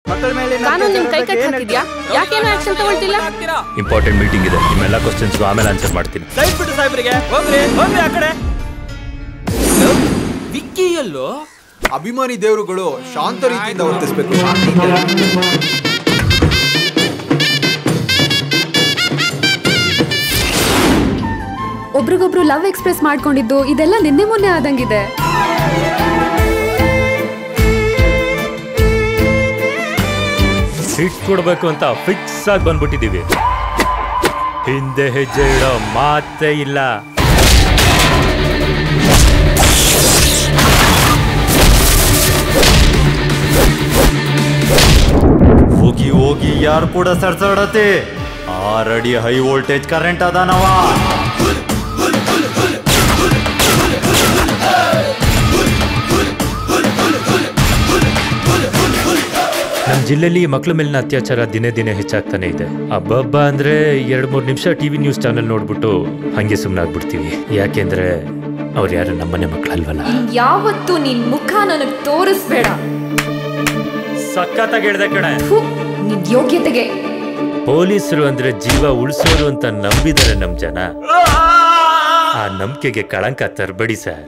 ಮಕ್ಕಳ ಮೇಲೆ ಕಾನೂನು ನಿಮ್ ಕೈ ಕಟ್ ಹಾಕಿದ್ಯಾ ಯಾಕೇನು ಆಕ್ಷನ್ ತಗೊಳ್ತಿಲ್ಲ ಇಂಪಾರ್ಟೆಂಟ್ ಮೀಟಿಂಗ್ ಇದೆ ನಿಮ್ಮೆಲ್ಲ ಕ್ವಶನ್ಸ್ಗೂ ಆಮೇಲೆ ಆನ್ಸರ್ ಮಾಡ್ತೀನಿ ಸೈಡ್ ಬಿಟ್ಟು ಸಾಹೇಬ್ರಿಗೆ ಹೋಗ್ರಿ ಹೋಗ್ರಿ ಆ ಕಡೆ ವಿಕ್ಕಿ ಎಲ್ಲೋ ಅಭಿಮಾನಿ ದೇವರುಗಳು ಶಾಂತ ರೀತಿಯಿಂದ ವರ್ತಿಸ್ಬೇಕು ಶಾಂತಿಯಿಂದ ಒಬ್ರಿಗೊಬ್ರು ಲವ್ ಎಕ್ಸ್ಪ್ರೆಸ್ ಮಾಡ್ಕೊಂಡಿದ್ದು ಇದೆಲ್ಲ ನಿನ್ನೆ ಮೊನ್ನೆ ಆದಂಗಿದೆ ಹಿಟ್ ಕೊಡ್ಬೇಕು ಅಂತ ಫಿಕ್ಸ್ ಆಗಿ ಬಂದ್ಬಿಟ್ಟಿದೀವಿ ಹಿಂದೆ ಹೆಜ್ಜೆ ಇಡೋ ಮಾತೇ ಇಲ್ಲ ಹೋಗಿ ಹೋಗಿ ಯಾರು ಕೂಡ ಸರ್ಸಾಡತ್ತೆ ಆರಡಿ ಹೈ ವೋಲ್ಟೇಜ್ ಕರೆಂಟ್ ಅದಾನವ ನಮ್ಮ ಜಿಲ್ಲೆಯಲ್ಲಿ ಮಕ್ಕಳ ಮೇಲಿನ ಅತ್ಯಾಚಾರ ದಿನೇ ದಿನೇ ಹೆಚ್ಚಾಗ್ತಾನೆ ಇದೆ ಹಬ್ಬ ಅಂದ್ರೆ ಎರಡ್ ಮೂರ್ ನಿಮಿಷ ಟಿವಿ ನ್ಯೂಸ್ ಚಾನೆಲ್ ನೋಡ್ಬಿಟ್ಟು ಹಂಗೆ ಸುಮ್ಮನೆ ಆಗ್ಬಿಡ್ತೀವಿ ಯಾಕೆಂದ್ರೆ ಅವ್ರು ಯಾರು ನಮ್ಮನೆ ಮಕ್ಕಳಲ್ವಲ್ಲ ಯಾವತ್ತೂ ನಿನ್ ಮುಖ ನನಗ್ ತೋರಿಸ್ಬೇಡ ಸಖತ್ತಾಗಿ ಹೇಳ್ದೆ ಕಣೆ ಥು, ನಿನ್ ಯೋಗ್ಯತೆಗೆ ಪೊಲೀಸರು ಅಂದ್ರೆ ಜೀವ ಉಳಿಸೋರು ಅಂತ ನಂಬಿದ್ದಾರೆ ನಮ್ ಜನ ಆ ನಂಬಿಕೆಗೆ ಕಳಂಕ ತರಬೇಡಿ ಸರ್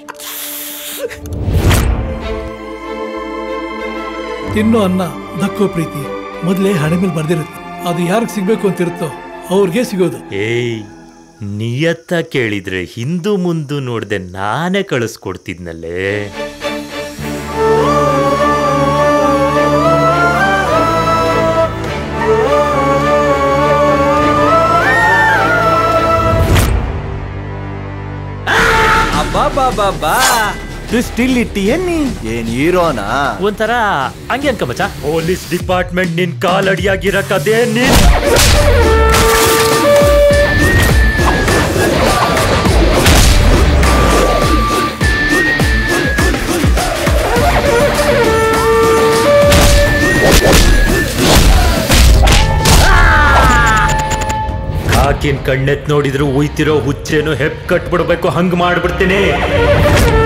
ತಿನ್ನೋ ಅನ್ನ ದಕ್ಕೋ ಪ್ರೀತಿ ಮೊದಲೇ ಹಣೆ ಮೇಲೆ ಬರ್ದಿರುತ್ತೆ ಅದು ಯಾರಿಗೆ ಸಿಗ್ಬೇಕು ಅಂತಿರುತ್ತೋ ಅವ್ರಿಗೆ ಸಿಗೋದು ಏಯ್ ನಿಯತ್ತ ಕೇಳಿದ್ರೆ ಹಿಂದು ಮುಂದು ನೋಡ್ದೆ ನಾನೇ ಕಳಿಸ್ಕೊಡ್ತಿದ್ನಲ್ಲೇ ಅಬ್ಬಾ ಬಾ ಬಾ ಬಾ ಸ್ಟಿಲ್ ಇಟ್ಟಿಯನ್ನಿ ಏನ್ ಹೀರೋನಾ ಒಂಥರ ಹಂಗೆ ಅನ್ಕ ಮಚ್ಚ ಪೊಲೀಸ್ ಡಿಪಾರ್ಟ್ಮೆಂಟ್ ನಿನ್ ಕಾಲಡಿಯಾಗಿರಕ್ಕದೇ ನೀನ್ ಕಾಕಿನ್ ಕಣ್ಣೆತ್ ನೋಡಿದ್ರು ಉಯ್ತಿರೋ ಹುಚ್ಚೇನು ಹೆಪ್ ಕಟ್ಬಿಡ್ಬೇಕು ಹಂಗ್ ಮಾಡ್ಬಿಡ್ತೀನಿ